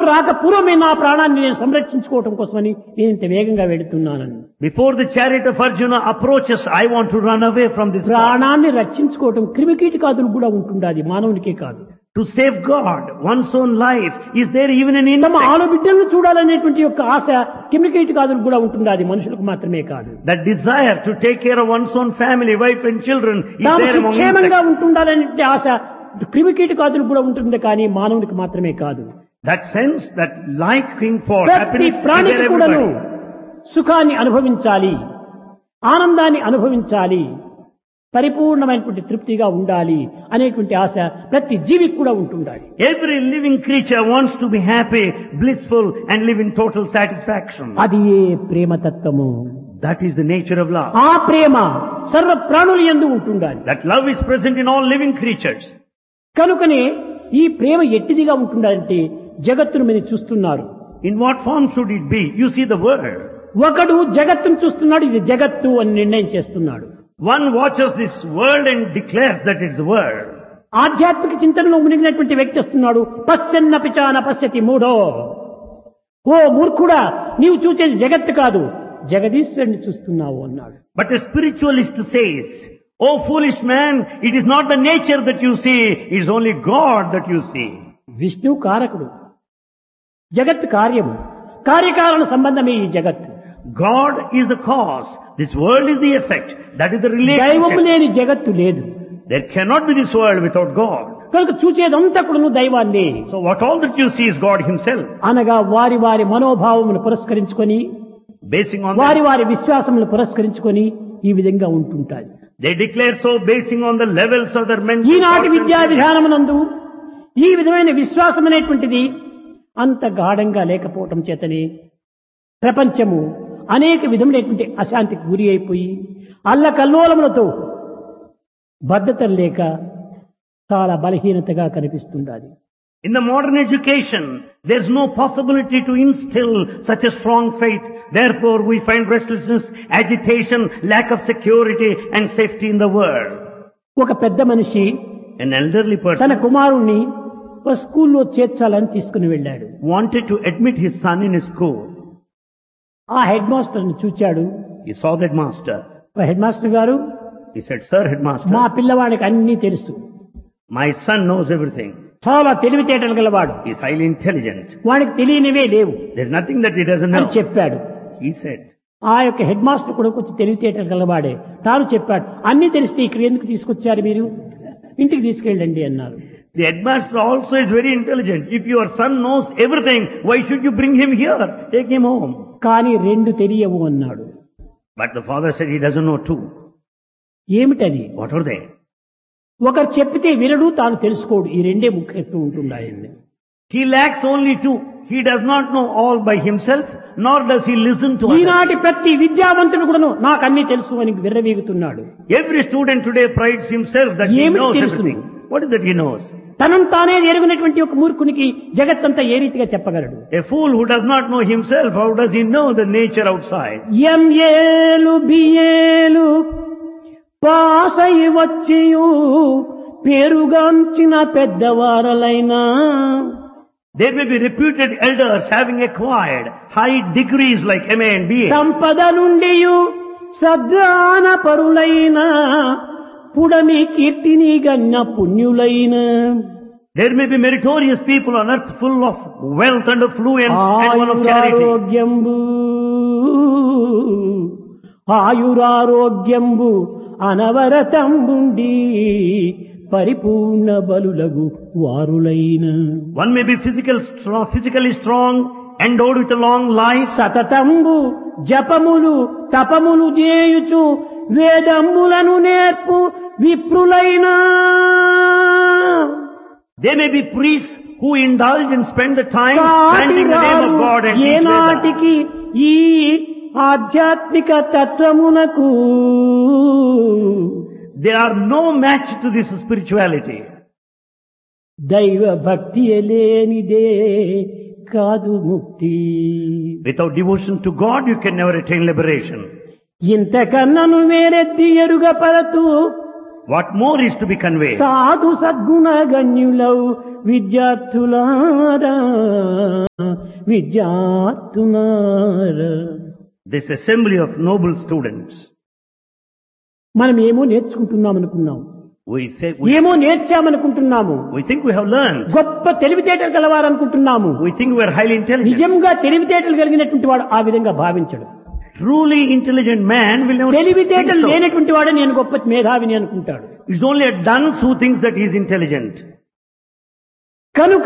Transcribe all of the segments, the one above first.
రాక పూర్వమే నా ప్రాణాన్ని నేను సంరక్షించుకోవటం కోసమని నేను ఇంత వేగంగా వెళుతున్నానని Before the chariot of Arjuna approaches, I want to run away from this path. ప్రాణాన్ని రక్షించుకోవటం క్రిమికీటకాదులు కూడా ఉంటుండాలి మానవునికే కాదు To safeguard one's own life, is there even an తమ insect? ఆడబిడ్డలను చూడాలనేటువంటి యొక్క ఆశ క్రిమికీటకాదులు కూడా ఉంటుండాలి మనుషులకు మాత్రమే కాదు That desire to take care of one's own family, wife and children is తాము there among సుక్షేమంగా insects. ఉంటుండాలనే ఆశ క్రిమికీటకాదులు కూడా ఉంటుంది కానీ మానవునికి మాత్రమే కాదు That sense, that liking for ప్రతి happiness is ప్రాణికి there కూడాను everybody. సుఖాన్ని అనుభవించాలి ఆనందాన్ని అనుభవించాలి పరిపూర్ణమైనటువంటి తృప్తిగా ఉండాలి అనేటువంటి ఆశ ప్రతి జీవికి కూడా ఉంటుండాలి Every living creature wants to be happy, blissful and live in total satisfaction. అది ఏ ప్రేమతత్వము That is the nature of love. ఆ ప్రేమ సర్వ ప్రాణులు ఎందు ఉంటుండాలి That love is present in all living creatures. కనుకనే ఈ ప్రేమ ఎట్టిదిగా ఉంటుండాలంటే జగత్తును మీరు చూస్తున్నారు In what form should it be? You see the world. ఒకడు జగత్తును చూస్తున్నాడు ఇది జగత్తు అని నిర్ణయం చేస్తున్నాడు One watches this world and declares that it's the world. ఆధ్యాత్మిక చింతనలో మునిగినటువంటి వ్యక్తి వస్తున్నాడు పశ్చన్న పిచాన పశ్యతి మూఢో ఓ మూర్ఖుడా నీవు చూసేది జగత్తు కాదు జగదీశ్వరుని చూస్తున్నావు అన్నాడు But a spiritualist says, Oh foolish man, it is not the nature that you see, it is only God that you see. Vishnu కారకుడు జగత్ కార్యము కార్యకారణ సంబంధమే ఈ జగత్తు God is the cause. This world is the effect. That is the దైవము relationship. లేని జగత్తు లేదు There cannot be this world without God. కనుక చూచేదంతా కూడా దైవాన్ని So what all that you see is God himself. అనగా వారి వారి మనోభావమును పురస్కరించుకొని Basing on వారి that, వారి విశ్వాసములు పురస్కరించుకొని ఈ విధంగా ఉంటుంటాయి they declare so basing on the levels of their mental ఈనాటి thoughts and విద్యా feelings. విధానమునందు ఈ విధమైన విశ్వాసం అనేటువంటిది అంత గాఢంగా లేకపోవటం చేతనే ప్రపంచము అనేక విధములైనటువంటి అశాంతికి గురి అయిపోయి అల్లకల్లోలములతో భద్రత లేక చాలా బలహీనతగా కనిపిస్తుండాలి In the modern education, there's no possibility to instill such a strong faith. Therefore, we find restlessness, agitation, lack of security and safety in the world. ఒక పెద్ద మనిషి An elderly తన person కుమారుణ్ణి ఒక స్కూల్లో చేర్చాలని తీసుకుని వెళ్ళాడు wanted to admit his son in his school. ఆ హెడ్ మాస్టర్ని చూచాడు He saw that master. "ఓ హెడ్ మాస్టర్ గారు He said, Sir, headmaster, మా పిల్లవాడికి అన్నీ తెలుసు my son knows everything. చాలా తెలివితేటలు గలవాడు He's highly intelligent. వాడికి తెలియనివే లేవు There's nothing that he doesn't అని know. చెప్పాడు He said, ఆ యొక్క హెడ్ మాస్టర్ కూడా కొంచెం తెలివితేటలు గలవాడే తాను చెప్పాడు అన్ని తెలిస్తే ఇక్కడ ఎందుకు తీసుకొచ్చారు మీరు ఇంటికి తీసుకెళ్ళండి అన్నారు the headmaster also is very intelligent. If your son knows everything, why should you bring him here? Take him home. కానీ రెండు తెలియవు అన్నాడు But the father said he doesn't know two. ఏమిటది What are they? ఒకరు చెప్పితే వినడు తాను తెలుసుకోడు ఈ రెండే ముఖ్యత్వం ఉంటున్నాయండి He lacks only two. He does not know all by himself, nor does he listen to others. ఈనాటి ప్రతి విద్యావంతుడు కూడాను నాకు అన్ని తెలుసు అని విర్రవీగుతున్నాడు Every student today prides himself that he ఏమిటి knows తెలుసు? everything. What is that he knows? తనను తానే ఎరుగునటువంటి ఒక మూర్ఖునికి జగత్తంతా ఏ రీతిగా చెప్పగలడు A fool who does not know himself, how does he know the nature outside? ఎంఏలు బిఏలు పాసై వచ్చియు పేరుగాంచిన పెద్దవారలైనా There may be reputed elders having acquired high degrees like MA and BA. సంపద నుండి సద్దాన పరులైన పుడమి కీర్తిని గన్న పుణ్యులైన There may be meritorious people on earth full of wealth and affluence and one of charity. ఆయురారోగ్యంబు ఆయురారోగ్యంబు అనవరతంబుండి పరిపూర్ణ బలులగు వారులైన One may be physical, strong, physically strong, endowed with a long life, సతతంబు జపములు తపములు చేయుచు వేదములను నేర్పు విప్రులైనా They may be priests who indulge and spend the time కాటి chanting the name of రారు God and teach Vedas. ఏనాటికి ఈ ఆధ్యాత్మిక తత్వమునకు They are no match to this spirituality. దైవ భక్తి లేనిదే కాదు ముక్తి Without devotion to God, you can never attain liberation. ఇంతకన్నను వేరెత్తి ఎరుగ పరతు What more is to be conveyed? సాధు సద్గుణ గణ్యులవు విద్యార్థులారా విద్యార్థునార This assembly of noble students, మనం ఏమో నేర్చుకుంటున్నాం అనుకున్నాం we say, we, ఏమో నేర్చామనుకుంటున్నాము we think we have learned. గొప్ప తెలివితేటలు కలవారనుకుంటున్నాము We think we are highly intelligent. నిజంగా తెలివితేటలు కలిగినటువంటి వాడు ఆ విధంగా భావించడు Truly intelligent man will never think తెలివితేటలు so. లేనటువంటి వాడే నేను గొప్ప మేధావిని అనుకుంటాడు It's only a dunce who thinks that he is intelligent. కనుక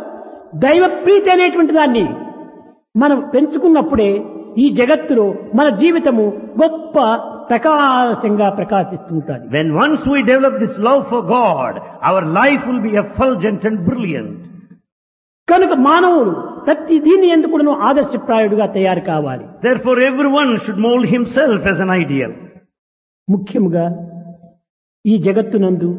దైవ ప్రీతి అనేటువంటి దాన్ని మనం పెంచుకున్నప్పుడే ఈ జగత్తులో మన జీవితము గొప్ప ప్రకాశంగా ప్రకాశిస్తుంటుంది When once we develop this love for God, our life will be effulgent and brilliant. కనుక మానవుడు ప్రతి దీన్ని ఎందుకు ఆదర్శప్రాయుడుగా తయారు కావాలి Therefore everyone should mold himself as an ideal. ముఖ్యముగా ఈ జగత్తునందు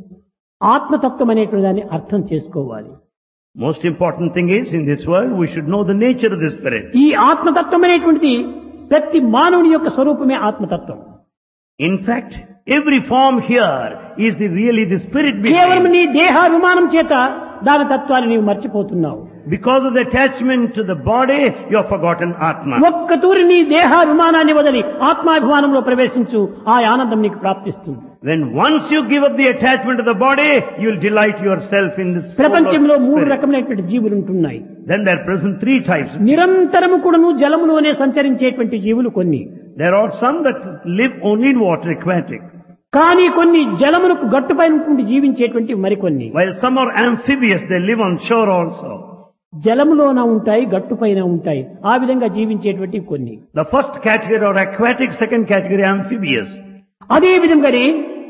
ఆత్మతత్వం అనేటువంటి దాన్ని అర్థం చేసుకోవాలి Most important thing is, in this world, we should know the nature of the spirit. ఈ ఆత్మతత్వం అనేటువంటిది ప్రతి మానవుని యొక్క స్వరూపమే ఆత్మతత్వం In fact, every form here is the really the spirit కేవలం behind. నీ దేహాభిమానం చేత దాని తత్వాన్ని నీవు మర్చిపోతున్నావు Because of the attachment to the body, you have forgotten Atma. ఒక్క తూరి నీ దేహాభిమానాన్ని వదిలి ఆత్మాభిమానంలో ప్రవేశించు ఆ ఆనందం నీకు ప్రాప్తిస్తుంది When once you give up the attachment to the body, you will delight yourself in the soul of ప్రపంచంలో మూడు spirit. రకములైనటువంటి జీవులు ఉంటున్నాయి Then there are present three types. నిరంతరము కూడాను జలములోనే సంచరించేటువంటి జీవులు కొన్ని There are some that live only in water, aquatic, కానీ కొన్ని జలములకు గట్టుపైన ఉండి జీవించేటువంటి మరికొన్ని while some are amphibious, they live on shore also. జలములోన ఉంటాయి గట్టుపైన ఉంటాయి ఆ విధంగా జీవించేటువంటి కొన్ని The first category are aquatic, second category amphibious. అదే విధంగానే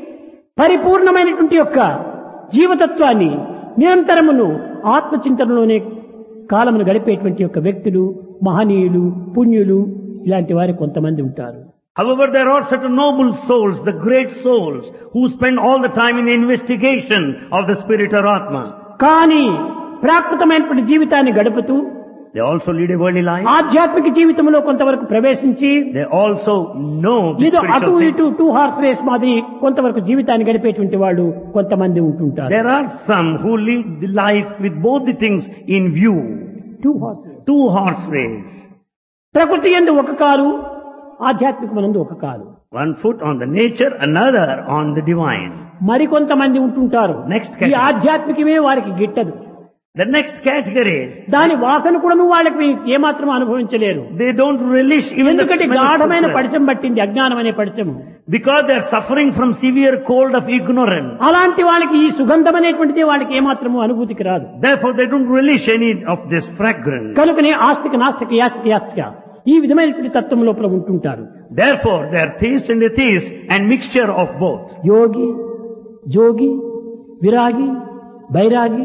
పరిపూర్ణమైనటువంటి యొక్క జీవతత్వాన్ని నిరంతరమును ఆత్మచింతనలోనే కాలమును గడిపేటువంటి యొక్క వ్యక్తులు మహనీయులు పుణ్యులు ఇలాంటి వారు కొంతమంది ఉంటారు However, there are certain noble souls, the great souls, who spend all the time in the investigation of the spirit or Atma. కానీ ప్రాకృతమైనటువంటి జీవితాన్ని గడుపుతూ They also lead a worldly life. ఆధ్యాత్మిక జీవితంలో కొంతవరకు ప్రవేశించి They also know the ఏదో అటు spiritual things. ఇటు టూ హార్స్ రేస్ మాదిరి కొంతవరకు జీవితాన్ని గడిపేటువంటి వాళ్ళు కొంతమంది ఉంటుంటారు There are some who live the life with both the things in view. Two horse race Two horse race. ప్రకృతి ఎందు ఒక కాలు ఆధ్యాత్మికమనందు ఒక కాలు One foot on the nature, another on the divine. మరికొంతమంది ఉంటుంటారు Next ఈ category. ఆధ్యాత్మికమే వారికి గిట్టదు The next category is, దాని వాసన కూడాను వాళ్ళకి ఏమాత్రం అనుభవించలేరు they don't relish even the ఎందుకంటే smell of గాఢమైన footwear. పడిచం పట్టింది అజ్ఞానం అనే పడిచము Because they are suffering from severe cold of ignorance. అలాంటి వాళ్ళకి ఈ సుగంధం అనేటువంటిది వాళ్ళకి ఏమాత్రము అనుభూతికి రాదు Therefore they don't relish any of this fragrance. కనుకనే ఆస్తిక నాస్తిక యాస్తిక యాస్తిక ఈ విధమైనటువంటి తత్వం లోపల ఉంటుంటారు Therefore they are theist and atheist and mixture of both. యోగి జోగి విరాగి బైరాగి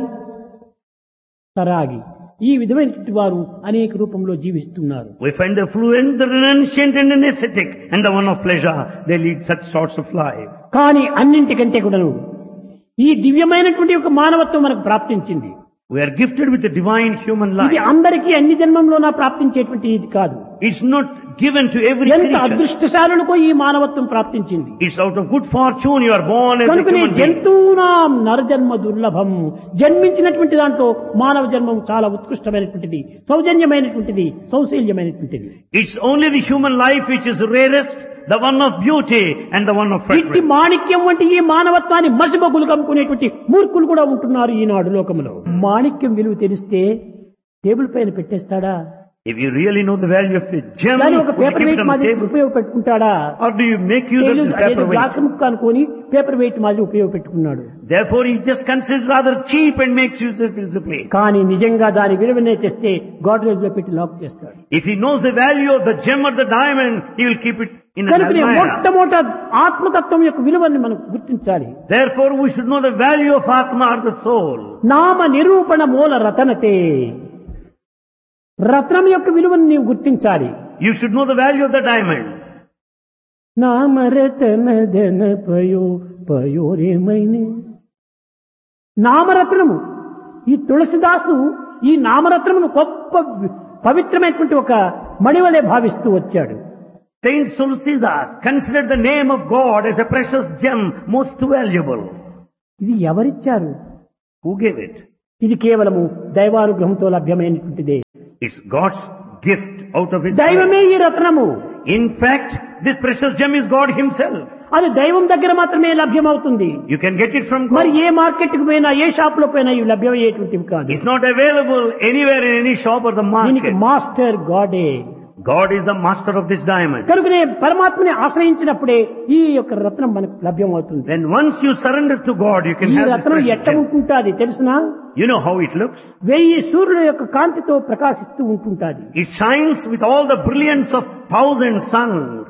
సరాగి ఈ విధమైనటువంటి వారు అనేక రూపంలో జీవిస్తున్నారు We find the fluent, the renunciant and an ascetic and the one of pleasure. They lead such sorts of life. కానీ అన్నింటికంటే కూడాను ఈ దివ్యమైనటువంటి ఒక మానవత్వం మనకు ప్రాప్తించింది We are gifted with a divine human ఇది life. అందరికీ అన్ని జన్మంలోనా ప్రాప్తించేటువంటి ఇది కాదు It's not given to every ఎంత creature. అదృష్టశాలులకో ఈ మానవత్వం ప్రాప్తించింది It's out of good fortune you are born as a కనుకనే human being. జంతువునాం నరజన్మ దుర్లభం జన్మించినటువంటి దాంట్లో మానవ జన్మం చాలా ఉత్కృష్టమైనటువంటిది సౌజన్యమైనటువంటిది సౌశల్యమైనటువంటిది It's only the human life which is rarest, the one of beauty and the one of ఇట్టి fragrance. మాణిక్యం వంటి ఈ మానవత్వాన్ని మసిబొగ్గులు కమ్ముకునేటువంటి మూర్ఖులు కూడా ఉంటున్నారు ఈనాడు లోకంలో మాణిక్యం విలువ తెలిస్తే టేబుల్ పైన పెట్టేస్తాడా If you really know the value of a gem, దాని ఒక would you paper keep it weight on the మాదిరి table? ఉపయోగపెట్టుకుంటాడా Or do you make use of this paper glass weight? ముక్క అనుకొని పేపర్ వెయిట్ మాదిరి ఉపయోగపెట్టుకున్నాడు Therefore he just considers rather cheap and makes use of his plate. కానీ నిజంగా దాని విలువనే తెస్తే గాడ్రేజ్ లో పెట్టి లాక్ చేస్తాడు If he knows the value of the gem or the diamond, he will keep it in an కనుక almirah. మొట్టమొదట ఆత్మతత్వం యొక్క విలువని మనం గుర్తించాలి Therefore we should know the value of Atma or the soul. నామ నిరూపణ మూల రతనతే రత్నం యొక్క విలువను నీవు గుర్తించాలి You should know the value of the diamond. నామరతన ధన పయో పయోరేమైనే నామరత్నము ఈ తులసిదాసు ఈ నామరత్నమును గొప్ప పవిత్రమైనటువంటి ఒక మణివలే భావిస్తూ వచ్చాడు Saint Sulcidas considered the name of God as a precious gem most valuable. ఇది ఎవరిచ్చారు Who gave it? ఇది కేవలము దైవానుగ్రహంతో లభ్యమైనటువంటిదే It's God's gift out of His దైవమే ఈ రత్నము In fact, this precious gem is God Himself. అది దైవం దగ్గర మాత్రమే లభ్యమవుతుంది You can get it from మరి God. ఏ మార్కెట్ కు పోయినా ఏ షాప్ లో పోయినా ఇవి లభ్యమయ్యేటువంటివి కాదు It's not available anywhere in any shop or the దీనికి market. మాస్టర్ గాడే God is the master of this diamond. కనుకనే పరమాత్మని ఆశ్రయించినప్పుడే ఈ యొక్క రత్నం మనకు లభ్యమవుతుంది Then once you surrender to God, you can ఈ have this రత్నం precious ఎట్ట gem. ఉంటుంటాది తెలుసునా You know how it looks? వెయ్యి సూర్యుల యొక్క కాంతితో ప్రకాశిస్తూ ఉంటుంటాది It shines with all the brilliance of thousand suns.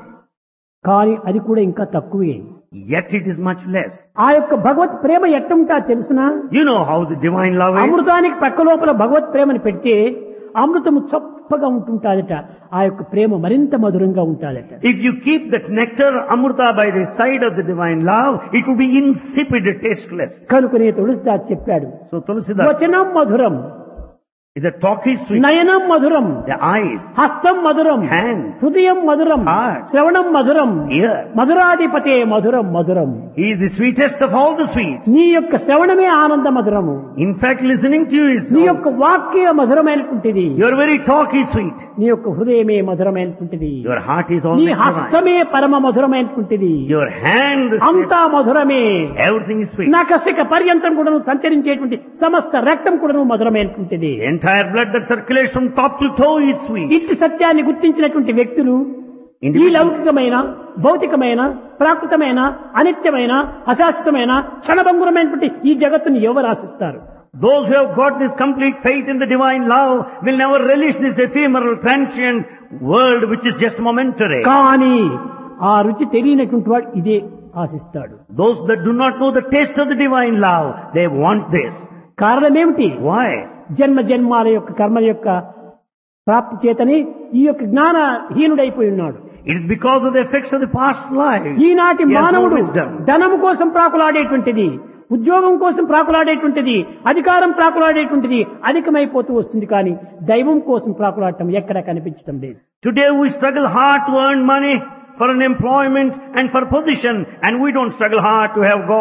కానీ అది కూడా ఇంకా తక్కువే Yet it is much less. ఆ యొక్క భగవత్ ప్రేమ ఎట్టుంటా తెలుసునా You know how the divine love is? అమృతానికి పక్క లోపల భగవత్ ప్రేమని పెడితే అమృతము చప్పగా ఉంటుంటాదట ఆ యొక్క ప్రేమ మరింత మధురంగా ఉంటాదట If you keep that nectar amrita by the side of the divine love, it will be insipid, tasteless. కనుకనే తులసిదాస్ చెప్పాడు So Tulsidas, వచనం మధురం the talk is sweet, నయనం మధురం the eyes, హస్తం మధురం hand, హృదయం మధురం Heart. శ్రవణం మధురం ear. మధురాధిపతే మధురం మధురం He is the sweetest of all the sweets. నీ యొక్క శ్రవణమే ఆనంద మధురము In fact, listening to you is నీ యొక్క వాక్య మధురమైనటువంటిది your very talk is sweet. నీ యొక్క హృదయమే మధురమైనటువంటిది Your heart is నీ always divine. హస్తమే పరమ మధురమైనటువంటిది Your hand, the అంతా మధురమే same. everything is sweet. నకసిక పర్యంతం కూడాను సంచరించేటువంటి సమస్త రక్తం కూడాను మధురమైనటువంటిది The entire blood that circulates from top to toe is sweet. ఇట్టి సత్యాన్ని గుర్తించినటువంటి వ్యక్తులు ఈ Individual- లౌకికమైన భౌతికమైన ప్రాకృతమైన అనిత్యమైన అశాశ్వతమైన క్షణభంగురమైనటువంటి ఈ జగత్తుని ఎవరు ఆశిస్తారు Those who have got this complete faith in the divine love will never relish this ephemeral, transient world which is just momentary. కానీ ఆ రుచి తెలియనటువంటి వాడు ఇదే ఆశిస్తాడు Those that do not know the taste of the divine love, they want this. కారణమేమిటి Why? జన్మ జన్మాల యొక్క కర్మల యొక్క ప్రాప్తి చేతని ఈ యొక్క జ్ఞానహీనుడైపోయి ఉన్నాడు It is because of the effects of the past life. ఈనాటి He has no మానవుడు wisdom. ధనము కోసం ప్రాకులాడేటువంటిది ఉద్యోగం కోసం ప్రాకులాడేటువంటిది అధికారం ప్రాకులాడేటువంటిది అధికమైపోతూ వస్తుంది కానీ దైవం కోసం ప్రాకులాడటం ఎక్కడ కనిపించడం లేదు Today we struggle hard to earn money for an employment and for position and we don't struggle hard to have God.